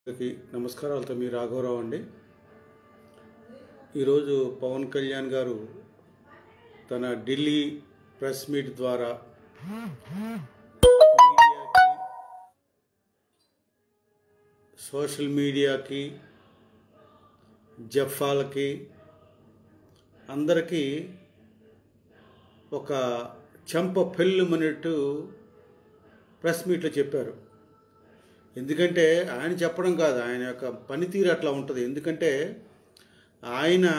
అందరికీ నమస్కారాలతో మీ రాఘవరావు అండి ఈరోజు పవన్ కళ్యాణ్ గారు తన ఢిల్లీ ప్రెస్ మీట్ ద్వారా మీడియాకి సోషల్ మీడియాకి జఫాలకి అందరికీ ఒక చెంప పెళ్ళుమన్నట్టు ప్రెస్ మీట్లో చెప్పారు ఎందుకంటే ఆయన చెప్పడం కాదు ఆయన యొక్క పనితీరు అట్లా ఉంటుంది ఎందుకంటే ఆయన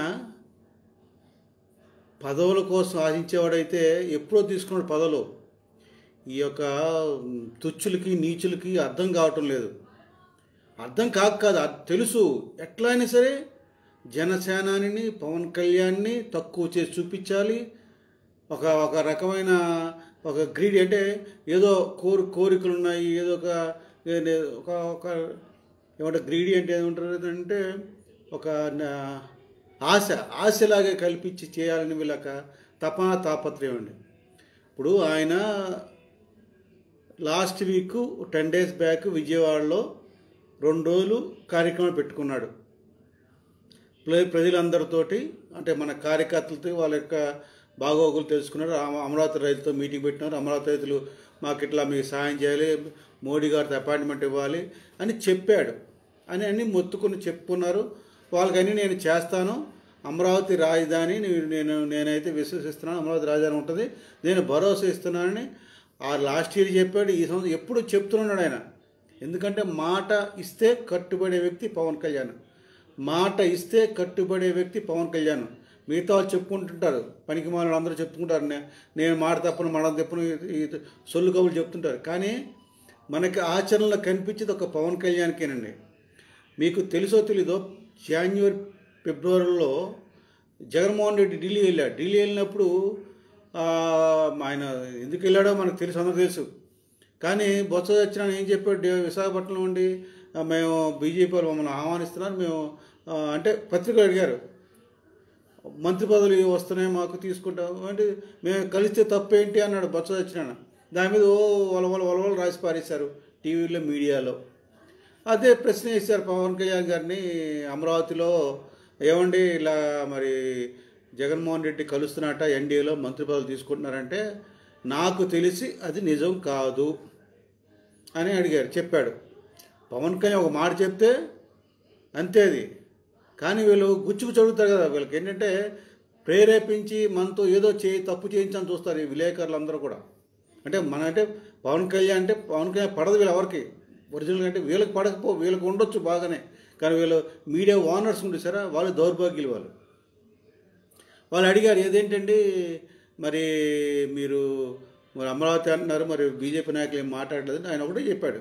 పదవుల కోసం ఆశించేవాడైతే ఎప్పుడో తీసుకున్నాడు పదవులు ఈ యొక్క తుచ్చులకి నీచులకి అర్థం కావటం లేదు అర్థం కాక కాదు అది తెలుసు ఎట్లా అయినా సరే జనసేనాని పవన్ కళ్యాణ్ని తక్కువ చేసి చూపించాలి ఒక ఒక రకమైన ఒక గ్రీడ్ అంటే ఏదో కోరి కోరికలు ఉన్నాయి ఏదో ఒక ఏ- ఒక ఒక ఏమంటే గ్రీడీ అంటే ఏమంటారు అంటే ఒక నా- ఆశ ఆశలాగే కల్పించి చేయాలని వీళ్ళక తపన తాపత్రయం అండి ఇప్పుడు ఆయన last week ten days back విజయవాడలో రెండు రోజులు కార్యక్రమం పెట్టుకున్నాడు ప్ర- ప్రజలందరితోటి అంటే మన కార్యకర్తలతో వాళ్ళ యొక్క బాగోగులు తెలుసుకున్నారు అమ- అమరావతి రైతులతో మీటింగ్ పెట్టినారు అమరావతి రైతులు మాకు ఇట్లా మీకు సహాయం చేయాలి మోడీ గారితో అపాయింట్మెంట్ ఇవ్వాలి అని చెప్పాడు అని అన్ని మొత్తుకుని చెప్పుకున్నారు వాళ్ళకని నేను చేస్తాను అమరావతి రాజధాని నేను నేను నేనైతే విశ్వసిస్తున్నాను అమరావతి రాజధాని ఉంటుంది నేను భరోసా ఇస్తున్నానని ఆ లాస్ట్ ఇయర్ చెప్పాడు ఈ సంవత్సరం ఎప్పుడు చెప్తున్నాడు ఆయన ఎందుకంటే మాట ఇస్తే కట్టుబడే వ్యక్తి పవన్ కళ్యాణ్ మాట ఇస్తే కట్టుబడే వ్యక్తి పవన్ కళ్యాణ్ మిగతా వాళ్ళు చెప్పుకుంటుంటారు పనికి మాలను అందరూ చెప్పుకుంటారు నే- నేను మాట తప్పను మాట తప్పను ఈ సొల్లు కబులు చెప్తుంటారు కానీ మనకి ఆచరణలో కనిపించేది ఒక పవన్ కళ్యాణ్కేనండి మీకు తెలుసో తెలీదో జాన్యువరి ఫిబ్రవరిలో జగన్మోహన్ రెడ్డి ఢిల్లీ వెళ్ళాడు ఢిల్లీ వెళ్ళినప్పుడు ఆ, ఆయన ఎందుకు వెళ్ళాడో మనకు తెలుసు అందరూ తెలుసు కానీ బొత్స వచ్చిన ఏం చెప్పాడు డే- విశాఖపట్నం నుండి ఆ, మేము బీజేపీ వాళ్ళు మమ్మల్ని ఆహ్వానిస్తున్నారు మేము ఆ, అంటే పత్రికలు అడిగారు మంత్రి పదవులు వస్తున్నాయి మాకు తీసుకుంటాం అంటే మేము కలిస్తే తప్పేంటి అన్నాడు బొత్స వచ్చిన దాని మీద ఓ వలవల వలవలు రాసి పారేశారు టీవీలో మీడియాలో అదే ప్రశ్న వేశారు పవన్ కళ్యాణ్ గారిని అమరావతిలో ఏమండి ఇలా మరి జగన్మోహన్ రెడ్డి కలుస్తున్నట్ట ఎన్డీఏలో మంత్రి పదవులు తీసుకుంటున్నారంటే నాకు తెలిసి అది నిజం కాదు అని అడిగారు చెప్పాడు పవన్ కళ్యాణ్ ఒక మాట చెప్తే అంతే అది కానీ వీళ్ళు గుచ్చుకు చదువుతారు కదా వీళ్ళకి ఏంటంటే ప్రేరేపించి మనతో ఏదో చేయి తప్పు చేయించని చూస్తారు ఈ విలేకరులు అందరూ కూడా అంటే మన అంటే పవన్ కళ్యాణ్ అంటే పవన్ కళ్యాణ్ పడదు వీళ్ళు ఎవరికి ఒరిజినల్ అంటే వీళ్ళకి పడకపో వీళ్ళకి ఉండొచ్చు బాగానే కానీ వీళ్ళు మీడియా ఓనర్స్ ఉండి సరే వాళ్ళు దౌర్భాగ్యులు వాళ్ళు వాళ్ళు అడిగారు ఏదేంటండి మరి మీరు మరి అమరావతి అంటున్నారు మరి బీజేపీ నాయకులు ఏం మాట్లాడలేదని ఆయన ఒకటే చెప్పాడు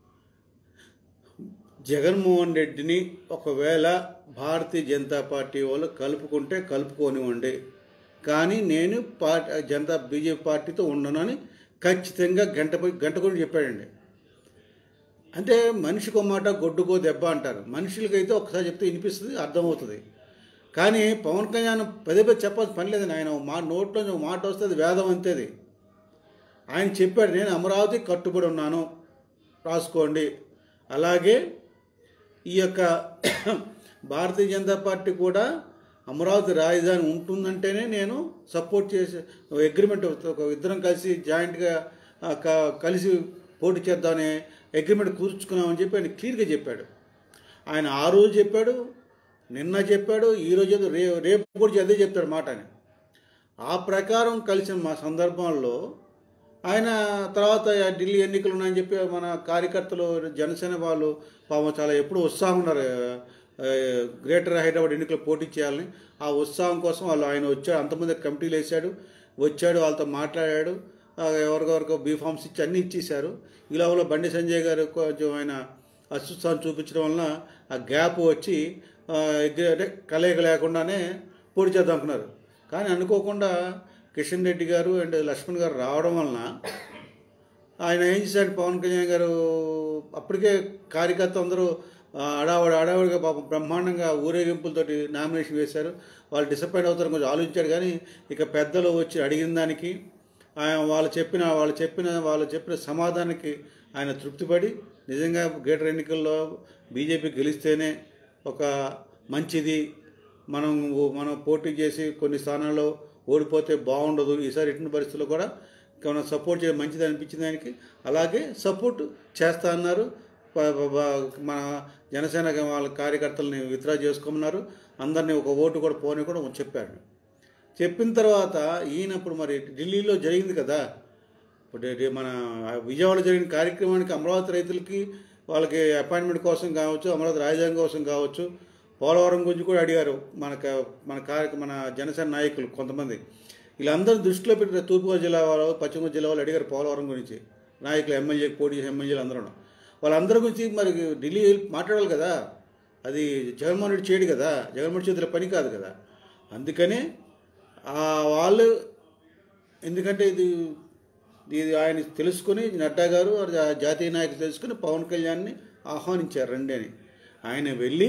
జగన్మోహన్ రెడ్డిని ఒకవేళ భారతీయ జనతా పార్టీ వాళ్ళు కలుపుకుంటే కలుపుకోనివ్వండి కానీ నేను పార్టీ జనతా బీజేపీ పార్టీతో ఉండనని ఖచ్చితంగా గంట పోయి గంట కూడా చెప్పాడండి అంటే మనిషికో మాట గొడ్డుకో దెబ్బ అంటారు మనుషులకైతే ఒకసారి చెప్తే వినిపిస్తుంది అర్థమవుతుంది కానీ పవన్ కళ్యాణ్ పదే పదే చెప్పాల్సిన పని లేదండి ఆయన మా నోట్లో నుంచి ఒక మాట వస్తే అది వేదం అంతేది ఆయన చెప్పాడు నేను అమరావతి కట్టుబడి ఉన్నాను రాసుకోండి అలాగే ఈ యొక్క భారతీయ జనతా పార్టీ కూడా అమరావతి రాజధాని ఉంటుందంటేనే నేను సపోర్ట్ చేసి అగ్రిమెంట్ ఒక ఇద్దరం కలిసి జాయింట్గా ఆ, క- కలిసి పోటీ చేద్దామనే అగ్రిమెంట్ కూర్చుకున్నామని చెప్పి ఆయన క్లియర్గా చెప్పాడు ఆయన ఆ రోజు చెప్పాడు నిన్న చెప్పాడు ఈ రోజు ఏదో రే రేపు కూడా అదే చెప్తాడు మాట అని ఆ ప్రకారం కలిసిన మా సందర్భంలో ఆయన తర్వాత ఢిల్లీ ఎన్నికలు ఉన్నాయని చెప్పి మన కార్యకర్తలు జనసేన వాళ్ళు పాపం చాలా ఎప్పుడు ఉత్సాహం ఉన్నారు ఆ, గ్రేటర్ హైదరాబాద్ ఎన్నికలు పోటీ చేయాలని ఆ ఉత్సాహం కోసం వాళ్ళు ఆయన వచ్చాడు అంతమంది కమిటీలు వేశాడు వచ్చాడు వాళ్ళతో మాట్లాడాడు ఆ, ఎవరికెవరికో బీఫామ్స్ ఇచ్చి అన్నీ ఇచ్చేశారు ఈ లోపల బండి సంజయ్ గారు కొంచెం ఆయన అస్వస్థాన్ని చూపించడం వలన ఆ గ్యాప్ వచ్చి ఆ, ఎగ్గి- అంటే కలయిక లేకుండానే పోటీ చేద్దాం అనుకున్నారు కానీ అనుకోకుండా కిషన్ రెడ్డి గారు అండ్ లక్ష్మణ్ గారు రావడం వలన ఆయన ఏం చేశాడు పవన్ కళ్యాణ్ గారు అప్పటికే కార్యకర్త అందరూ ఆ, అడావడి అడావడిగా పాపం బ్రహ్మాండంగా ఊరేగింపులతోటి నామినేషన్ వేశారు వాళ్ళు డిసప్పాయింట్ అవుతారు కొంచెం ఆలోచించాడు కానీ ఇక పెద్దలు వచ్చి అడిగిన దానికి ఆయన వాళ్ళు చెప్పిన వాళ్ళు చెప్పిన వాళ్ళు చెప్పిన సమాధానానికి ఆయన తృప్తిపడి నిజంగా గ్రేటర్ ఎన్నికల్లో బీజేపీ గెలిస్తేనే ఒక మంచిది మనం మనం పోటీ చేసి కొన్ని స్థానాల్లో ఓడిపోతే బాగుండదు ఈసారి ఎటువంటి పరిస్థితుల్లో కూడా మనం సపోర్ట్ చేయడం మంచిది అనిపించింది ఆయనకి అలాగే సపోర్ట్ చేస్తా అన్నారు ప- ప- ప- మన జనసేన వాళ్ళ కార్యకర్తలని విత్డ్రా చేసుకోమన్నారు అందరినీ ఒక ఓటు కూడా పోని కూడా చెప్పాడు చెప్పిన తర్వాత ఈయన ఇప్పుడు మరి ఢిల్లీలో జరిగింది కదా ఇప్పుడు డే- మన విజయవాడ జరిగిన కార్యక్రమానికి అమరావతి రైతులకి వాళ్ళకి అపాయింట్మెంట్ కోసం కావచ్చు అమరావతి రాజధాని కోసం కావచ్చు పోలవరం గురించి కూడా అడిగారు మనక మన కార్య మన జనసేన నాయకులు కొంతమంది వీళ్ళందరూ దృష్టిలో పెట్టి తూర్పుగోదావరి జిల్లా వాళ్ళు పశ్చిమ గోదావరి జిల్లా వాళ్ళు అడిగారు పోలవరం గురించి నాయకులు ఎమ్మెల్యే పోటీ చేసే ఎమ్మెల్యేలు అందరూ వాళ్ళందరి గురించి మరి ఢిల్లీ వెళ్ళి మాట్లాడాలి కదా అది జగన్మోహన్ రెడ్డి చేయడు కదా జగన్మోహన్ రెడ్డి చేతుల పని కాదు కదా అందుకని ఆ వాళ్ళు ఎందుకంటే ఇది ఇది ఆయన తెలుసుకుని నడ్డా గారు జా- జాతీయ నాయకులు తెలుసుకుని పవన్ కళ్యాణ్ని ఆహ్వానించారు రండి అని ఆయన వెళ్ళి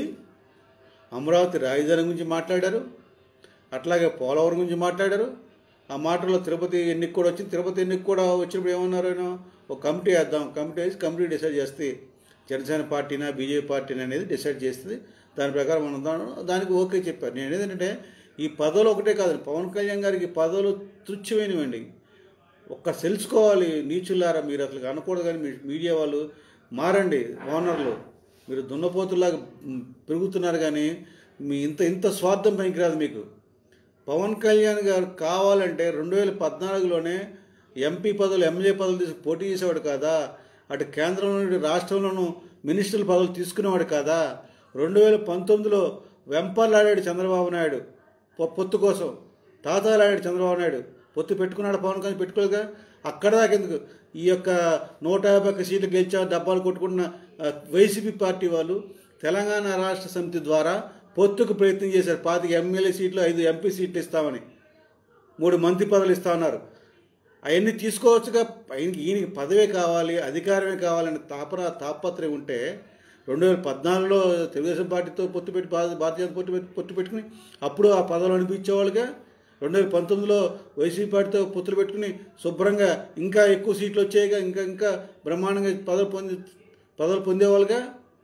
అమరావతి రాజధాని గురించి మాట్లాడారు అట్లాగే పోలవరం గురించి మాట్లాడారు ఆ మాటల్లో తిరుపతి ఎన్నిక కూడా వచ్చింది తిరుపతి ఎన్నిక కూడా వచ్చినప్పుడు ఏమన్నారు ఆయన ఒక కమిటీ వేద్దాం కమిటీ వేసి కమిటీ డిసైడ్ చేస్తే జనసేన పార్టీనా బీజేపీ పార్టీనా అనేది డిసైడ్ చేస్తుంది దాని ప్రకారం మనం దా- దానికి ఓకే చెప్పారు నేను ఏంటంటే ఈ పదవులు ఒకటే కాదు పవన్ కళ్యాణ్ గారికి ఈ పదవులు తుచ్చమైనవండి ఒక్క తెలుసుకోవాలి నీచులారా మీరు అసలు అనకూడదు కానీ మీ మీడియా వాళ్ళు మారండి ఓనర్లు మీరు దున్నపోతులాగా మ్, పెరుగుతున్నారు కానీ మీ ఇంత ఇంత స్వార్థం పనికిరాదు మీకు పవన్ కళ్యాణ్ గారు కావాలంటే రెండు వేల పద్నాలుగులోనే ఎంపీ పదవులు ఎమ్మెల్యే పదవులు తీసుకు పోటీ చేసేవాడు కాదా అటు కేంద్రంలో నుండి రాష్ట్రంలోనూ మినిస్టర్ల పదవులు తీసుకునేవాడు కాదా రెండు వేల పంతొమ్మిదిలో వెంపర్లాడాడు చంద్రబాబు నాయుడు పొ- పొత్తు కోసం తాతాలాడాడు చంద్రబాబు నాయుడు పొత్తు పెట్టుకున్నాడు పవన్ కళ్యాణ్ పెట్టుకోలేదుగా అక్కడ దాకా ఎందుకు ఈ యొక్క నూట యాభై ఒక్క సీట్లు గెలిచా డబ్బాలు కొట్టుకున్న ఆ, వైసీపీ పార్టీ వాళ్ళు తెలంగాణ రాష్ట్ర సమితి ద్వారా పొత్తుకు ప్రయత్నం చేశారు పాతిక ఎమ్మెల్యే సీట్లు ఐదు ఎంపీ సీట్లు ఇస్తామని మూడు మంత్రి పదవులు ఇస్తా ఉన్నారు అవన్నీ తీసుకోవచ్చుగా ఆయనకి ఈయనకి పదవే కావాలి అధికారమే కావాలని తాపర తాపత్రయం ఉంటే రెండు వేల పద్నాలుగులో తెలుగుదేశం పార్టీతో పొత్తు పెట్టి భా- భారతీయ జనతా పొత్తు పెట్టి పొత్తు పెట్టుకుని అప్పుడు ఆ పదవులు అనిపించేవాళ్ళుగా రెండు వేల పంతొమ్మిదిలో వైసీపీ పార్టీతో పొత్తులు పెట్టుకుని శుభ్రంగా ఇంకా ఎక్కువ సీట్లు వచ్చాయిగా ఇంకా ఇంకా బ్రహ్మాండంగా పదవులు పొంది పదవులు పొందేవాళ్ళుగా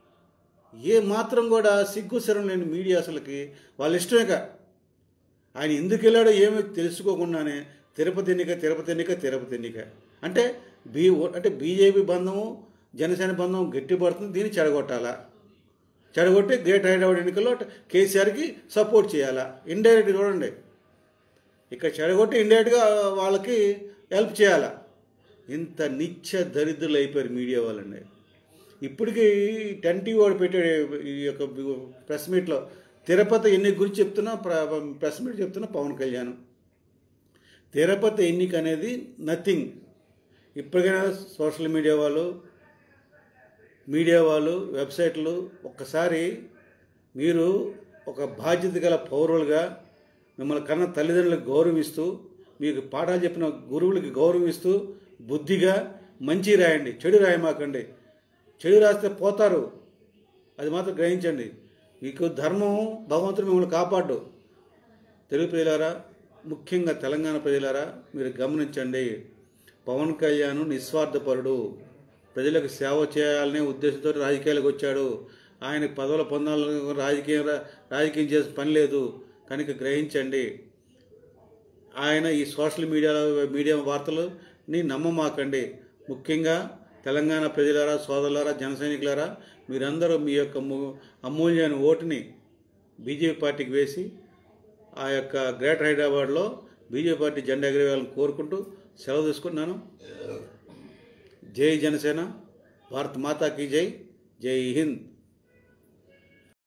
ఏ మాత్రం కూడా సిగ్గు శరం లేని మీడియా అసలుకి వాళ్ళ ఇష్టమేక ఆయన ఎందుకు వెళ్ళాడో ఏమీ తెలుసుకోకుండానే తిరుపతి ఎన్నిక తిరుపతి ఎన్నిక తిరుపతి ఎన్నిక అంటే బీ అంటే బీజేపీ బంధము జనసేన బంధం గట్టిపడుతుంది దీన్ని చెడగొట్టాలా చెడగొట్టి గ్రేట్ హైదరాబాద్ ఎన్నికల్లో కేసీఆర్కి సపోర్ట్ చేయాలా ఇండైరెక్ట్ చూడండి ఇక్కడ చెడగొట్టి ఇండైరెక్ట్గా వాళ్ళకి హెల్ప్ చేయాలా ఇంత నిత్య దరిద్రులు అయిపోయారు మీడియా వాళ్ళండి ఇప్పటికీ టెన్ టీవీ వాడు పెట్టాడు ఈ యొక్క ప్రెస్ మీట్లో తిరుపతి ఎన్నిక గురించి చెప్తున్నా ప్ర- ప్రెస్ మీట్ చెప్తున్నా పవన్ కళ్యాణ్ తిరుపతి ఎన్నిక అనేది నథింగ్ ఇప్పటికైనా సోషల్ మీడియా వాళ్ళు మీడియా వాళ్ళు వెబ్సైట్లు ఒక్కసారి మీరు ఒక బాధ్యత గల పౌరులుగా మిమ్మల్ని కన్న తల్లిదండ్రులకు గౌరవిస్తూ మీకు పాఠాలు చెప్పిన గురువులకి గౌరవిస్తూ బుద్ధిగా మంచి రాయండి చెడు రాయమాకండి చెడు రాస్తే పోతారు అది మాత్రం గ్రహించండి మీకు ధర్మం భగవంతుడు మిమ్మల్ని కాపాడు తెలుగు ప్రజలారా ముఖ్యంగా తెలంగాణ ప్రజలారా మీరు గమనించండి పవన్ కళ్యాణ్ నిస్వార్థపరుడు ప్రజలకు సేవ చేయాలనే ఉద్దేశంతో రాజకీయాలకు వచ్చాడు ఆయన పదవుల పొందాలని రాజకీయం రాజకీయం చేసే పని లేదు కనుక గ్రహించండి ఆయన ఈ సోషల్ మీడియాలో మీడియా వార్తలని నమ్మమాకండి ముఖ్యంగా తెలంగాణ ప్రజలారా సోదరులారా జన సైనికులారా మీరందరూ మీ యొక్క ము- అమూల్యమైన ఓటుని బీజేపీ పార్టీకి వేసి ఆ యొక్క గ్రేటర్ హైదరాబాద్లో బీజేపీ పార్టీ జెండా ఎగరేయాలని కోరుకుంటూ సెలవు తీసుకున్నాను జై జనసేన భారత్ మాతాకి జై జై హింద్